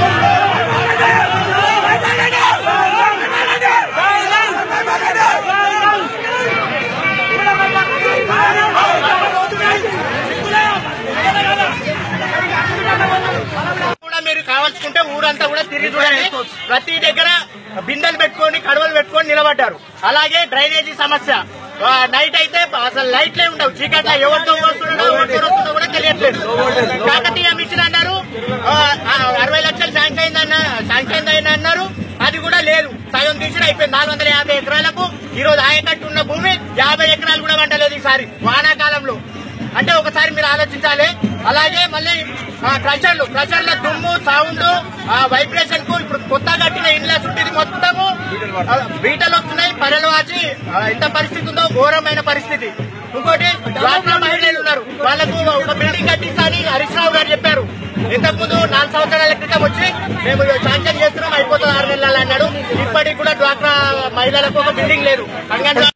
కూడా మీరు కావాల్సుకుంటే ఊరంతా కూడా తిరిగి చూడండి ప్రతి దగ్గర బిందెలు పెట్టుకొని కడవలు పెట్టుకొని నిలబడ్డారు అలాగే డ్రైనేజీ సమస్య ఆ, నైట్ అయితే అసలు లైట్లే ఉండవు చీకట్ల ఎవరితో వస్తున్నాడో ఎవరితో వస్తుందో కూడా తెలియట్లేదు కాకతీయ మిషన్ అన్నారు ఆ, ఆ, అరవై లక్షలు శాంక్షన్ అయిందన్న శాంక్షన్ అయింది అన్నారు అది కూడా లేదు సగం తీసిన అయిపోయింది నాలుగు వందల యాభై ఎకరాలకు ఈ రోజు ఆయకట్టు ఉన్న భూమి యాభై ఎకరాలు కూడా వంటలేదు ఈసారి వానాకాలంలో అంటే ఒకసారి మీరు ఆలోచించాలి అలాగే మళ్ళీ ఆ, క్రషర్లు క్రషర్ల దుమ్ము సౌండ్ ఆ వైబ్రేషన్ కు ఇప్పుడు కొత్త కట్టిన ఇండ్ల చుట్టూ మొత్తము ఆ, బీటలు వస్తున్నాయి పనులు వాచి ఆ, ఎంత పరిస్థితి ఉందో ఘోరమైన పరిస్థితి ఇంకోటి డ్వాక్రా మహిళలు ఉన్నారు వాళ్ళకు ఒక బిల్డింగ్ కట్టిస్తాని హరీష్ రావు గారు చెప్పారు ఇంతకు ముందు నాలుగు సంవత్సరాల క్రితం వచ్చి మేము శాంక్షన్ చేస్తున్నాం అయిపోతుంది ఆరు నెలలు అన్నాడు ఇప్పటికి కూడా డ్వాక్రా మహిళలకు ఒక బిల్డింగ్ లేదు అంగన్వాడీ